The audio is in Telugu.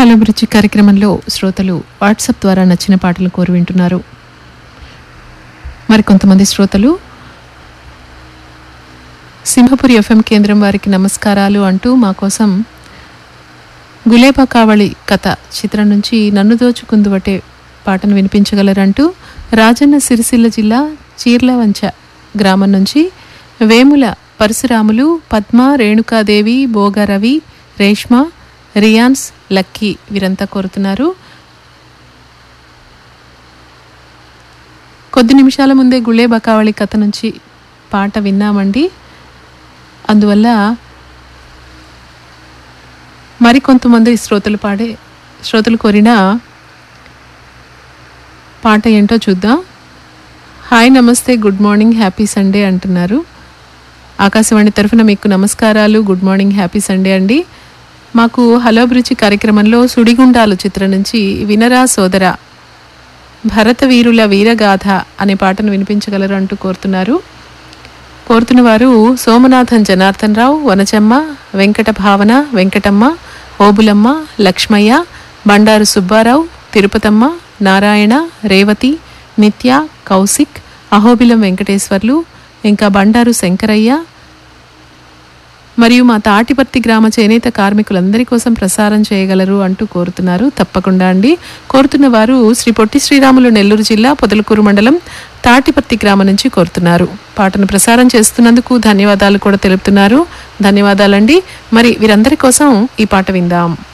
హలో బ్రిడ్జి కార్యక్రమంలో శ్రోతలు వాట్సాప్ ద్వారా నచ్చిన పాటలు కోరి వింటున్నారు మరికొంతమంది శ్రోతలు సింహపురి ఎఫ్ఎం కేంద్రం వారికి నమస్కారాలు అంటూ మా కోసం గులేబా కావళి కథ చిత్రం నుంచి నన్ను దోచుకుందువటే పాటను వినిపించగలరంటూ రాజన్న సిరిసిల్ల జిల్లా చీర్లవంచ గ్రామం నుంచి వేముల పరశురాములు పద్మ రేణుకాదేవి భోగరవి రేష్మ రియాన్స్ లక్కీ వీరంతా కోరుతున్నారు కొద్ది నిమిషాల ముందే గుళే బకావళి కథ నుంచి పాట విన్నామండి అందువల్ల మరికొంతమంది శ్రోతలు పాడే శ్రోతలు కోరిన పాట ఏంటో చూద్దాం హాయ్ నమస్తే గుడ్ మార్నింగ్ హ్యాపీ సండే అంటున్నారు ఆకాశవాణి తరఫున మీకు నమస్కారాలు గుడ్ మార్నింగ్ హ్యాపీ సండే అండి మాకు హలో బ్రుచి కార్యక్రమంలో సుడిగుండాలు చిత్రం నుంచి వినరా సోదర భరత వీరుల వీరగాథ అనే పాటను వినిపించగలరు అంటూ కోరుతున్నారు కోరుతున్న వారు సోమనాథన్ జనార్దన్ రావు వనచమ్మ వెంకట భావన వెంకటమ్మ ఓబులమ్మ లక్ష్మయ్య బండారు సుబ్బారావు తిరుపతమ్మ నారాయణ రేవతి నిత్య కౌశిక్ అహోబిలం వెంకటేశ్వర్లు ఇంకా బండారు శంకరయ్య మరియు మా తాటిపర్తి గ్రామ చేనేత కార్మికులందరి కోసం ప్రసారం చేయగలరు అంటూ కోరుతున్నారు తప్పకుండా అండి కోరుతున్న వారు శ్రీ పొట్టి శ్రీరాములు నెల్లూరు జిల్లా పొదలకూరు మండలం తాటిపర్తి గ్రామం నుంచి కోరుతున్నారు పాటను ప్రసారం చేస్తున్నందుకు ధన్యవాదాలు కూడా తెలుపుతున్నారు ధన్యవాదాలండి మరి వీరందరి కోసం ఈ పాట విందాం